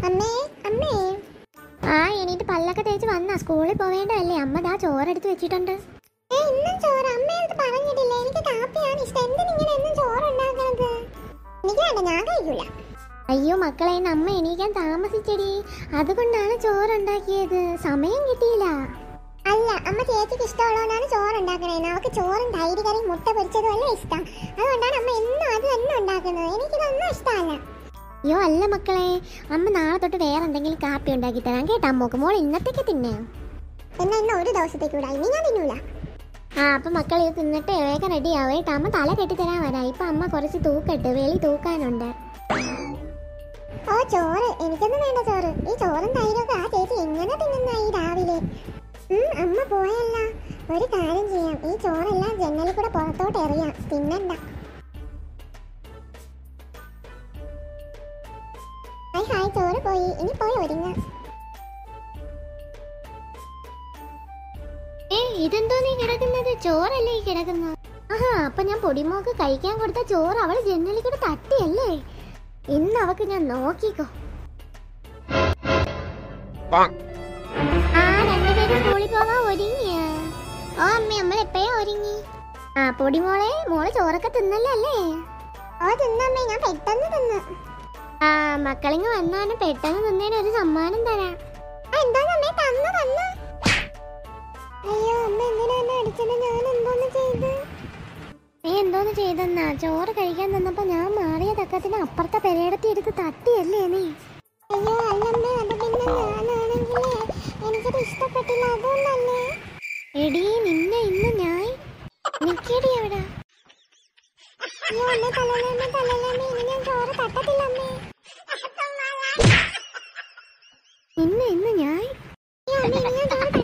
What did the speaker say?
അമ്മേ അമ്മേ ആ എണീറ്റ് പല്ലൊക്കെ തേച്ച് വന്നാ സ്കൂളിൽ പോവേണ്ടതല്ലേ അമ്മ ദാ ചോറെടുത്ത് വെച്ചിട്ടുണ്ട് ഏ ഇന്നും ചോറ് അമ്മയടുത്ത് പറഞ്ഞിട്ടില്ല എനിക്ക് കാപ്പിയാണ് ഇഷ്ടം എന്തിനിങ്ങനെ എന്നും ചോറ് ഉണ്ടാക്കുന്നത് എനിക്ക് വേണ്ട ഞാൻ കഴിക്കൂല അയ്യോ മക്കളെ ഇന്ന് അമ്മ എണീക്കാൻ താമസിച്ചടി അതുകൊണ്ടാണ് ചോറുണ്ടാക്കിയത് സമയം കിട്ടിയില്ല അല്ല അമ്മ ചേച്ചിക്ക് ഇഷ്ടമുള്ളതുകൊണ്ടാണ് ചോറ് ഉണ്ടാക്കണേ അവൾക്ക് ചോറും തൈര് കറിയും മുട്ട പൊരിച്ചതും അല്ല ഇഷ്ടം അതുകൊണ്ടാണ് അമ്മ എന്നും അത് തന്നെ ഉണ്ടാക്കുന്നത് എനിക്കിതൊന്നും ഇഷ്ടമല്ല അയ്യോ അല്ല മക്കളെ അമ്മ നാളെ തൊട്ട് വേറെ എന്തെങ്കിലും കാപ്പി ഉണ്ടാക്കി തരാം കേട്ടോ അമ്മക്ക് മോൾ ഇന്നത്തേക്ക് തിന്നേ എന്നാ ഇന്ന് ഒരു ദിവസത്തേക്ക് കൂടാ ഇനി ഞാൻ തിന്നൂല ആ അപ്പൊ മക്കൾ ഇത് തിന്നിട്ട് വേഗം റെഡി ആവേ കേട്ടോ അമ്മ തല കെട്ടി തരാൻ വരാം ഇപ്പൊ അമ്മ കുറച്ച് തൂക്കിട്ട് വെളി തൂക്കാനുണ്ട് ഓ ചോറ് എനിക്കൊന്നും വേണ്ട ചോറ് ഈ ചോറും തൈരൊക്കെ ആ ചേച്ചി എങ്ങനെ തിന്നുന്ന ഈ രാവിലെ ഉം, അമ്മ പോയല്ല ഒരു കാര്യം ചെയ്യാം ഈ ചോറെല്ലാം ജനലിൽ കൂടെ പുറത്തോട്ട് എറിയാം തിന്നണ്ട ഹായ് ഹായ് ചോറ് പോയി ഇനി പോയി ഒരുങ്ങ ഏ ഇതെന്തോ നീ കിടക്കുന്നത് ചോറല്ലേ ഈ കിടക്കുന്നത് ആഹാ അപ്പൊ ഞാൻ പൊടിമോക്ക് കഴിക്കാൻ കൊടുത്ത ചോറ് അവൾ ജനലിൽ കൂടെ തട്ടിയല്ലേ ഇന്ന് അവക്ക് ഞാൻ നോക്കിക്കോ ആ രണ്ടുപേരും സ്കൂളിൽ പോകാൻ ഒരുങ്ങിയ ഓ അമ്മ നമ്മൾ എപ്പോഴാ ഒരുങ്ങി ആ പൊടിമോളെ മോള് ചോറൊക്കെ തിന്നല്ലോ അല്ലേ ഓ തിന്നമ്മേ ഞാൻ പെട്ടെന്ന് തിന്നു ആ മക്കളിങ്ങ് വന്നാണ് പെട്ടെന്ന് തിന്നേന് ഒരു സമ്മാനം തരാം എന്താന്നമ്മേ തന്നു തന്നു അയ്യോ അമ്മ എന്തിനാ എന്നെ അടിച്ചത് ഞാൻ എന്തോന്ന് ചെയ്ത് നീ എന്തോന്ന് ചെയ്തെന്നാ ചോറ് കഴിക്കാൻ തന്നപ്പോ ഞാൻ മാറിയ തക്കത്തിന് അപ്പുറത്തെ പെരയിടത്തി എടുത്ത് തട്ടിയല്ലേ നീ അയ്യോ അല്ലമ്മേ അത് പിന്നെ ഞാനാണെങ്കിലേ എനിക്കത് ഇഷ്ടപ്പെട്ടില്ല അതുകൊണ്ടല്ലേ എടീ നിന്നെ ഇന്ന് ഞാൻ നിക്കടി എവിടെ അയ്യോ അമ്മേ തലലമ്മേ തലലമ്മേ ഇനി ഞാൻ ചോറ് തട്ടത്തില്ല അമ്മേ ഇന്ന് ഇന്ന് ഞാൻ അയ്യോ അമ്മേ ഇനി ഞാൻ ചോറ്